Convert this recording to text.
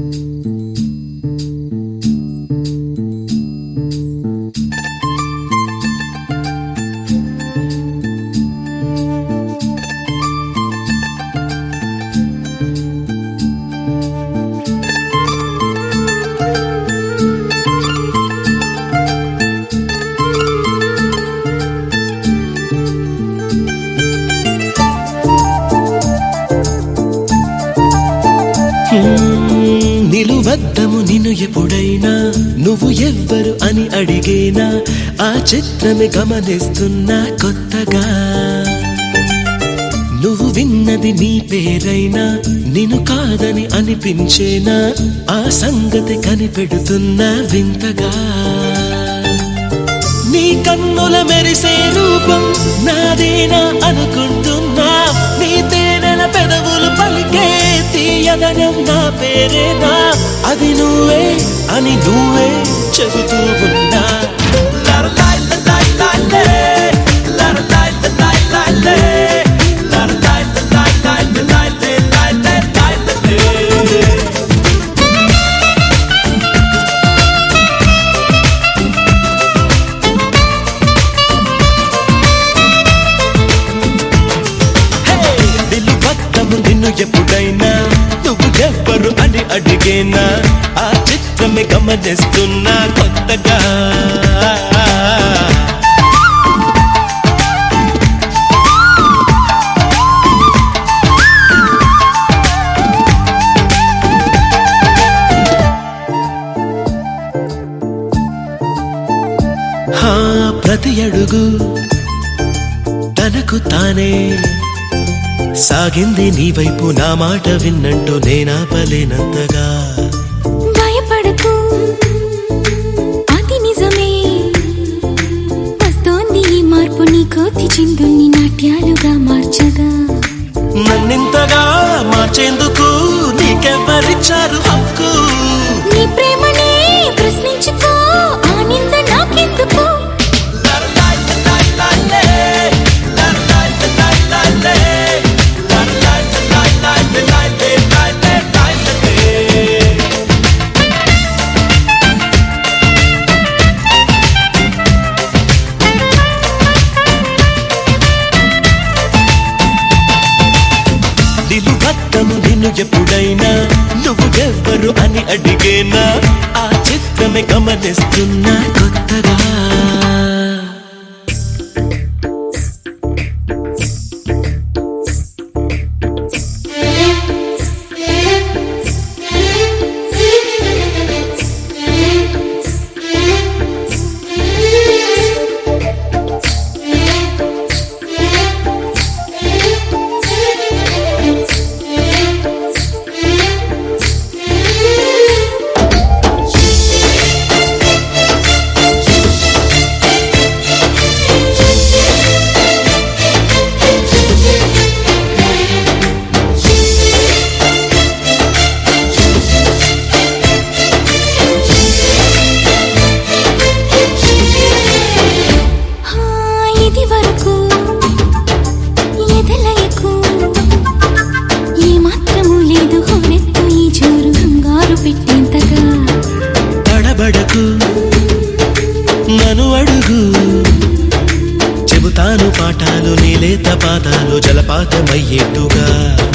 హ్మ్, నిలువద్దము నిన్ను ఎప్పుడైనా నువ్వు ఎవ్వరు అని అడిగేనా ఆ చిత్రమే గమనిస్తున్నా కొత్తగా నువ్వు విన్నది నీ పేరైనా నిన్ను కాదని అనిపించేనా ఆ సంగతి కనిపెడుతున్నా వింతగా నీ కన్నుల మెరిసే రూపం నాదేనా అనుకుంటున్నా నీ తేనెల పెదవులు పలికే తీయదనం నా పేరేనా అది నువ్వే అని నువ్వే చెబుతూ ఉన్నా లరలాయ్ లలాయ్ లాలే, లరలాయ్ లలాయ్ లాలే, లరలాయ్ లలాయ్ లాలే, లాలే, లాలే, లాలే. నిలువద్దము నిన్ను ఎప్పుడైనా నువ్వు ఎవ్వరు అని అడిగేనా ఆ చిత్రమే గమనిస్తున్నా కొత్తగా హా ప్రతి అడుగు తనకు తానే సాగింది నీ వైపు నా మాట విన్నంటూ నేనాపలేనంతగా భయపడకు అది నిజమే వస్తోంది ఈ మార్పు నీ కోతి చిందుల్ని నాట్యాలుగా మార్చగా నన్నింతగా మార్చేందుకు నీకెవ్వరిచ్చారు హక్కు నీ ప్రేమనే ప్రశ్నించుకో ఆ నింద నాకెందుకు నిలువద్దము నిన్ను ఎప్పుడైనా నువ్వు ఎవ్వరు అని అడిగేనా ఆ చిత్రమే గమనిస్తున్నా కొత్తగా ఆ, ఇది వరకు ఎదలయకు ఏ మాత్రము లేదు హోరెత్తు ఈ జోరు హంగారు పెట్టేంతగా తడబడకు నన్ను అడుగు చెబుతాను పాఠాలు నీలేత పాదాలు జలపాతమయ్యేట్టుగా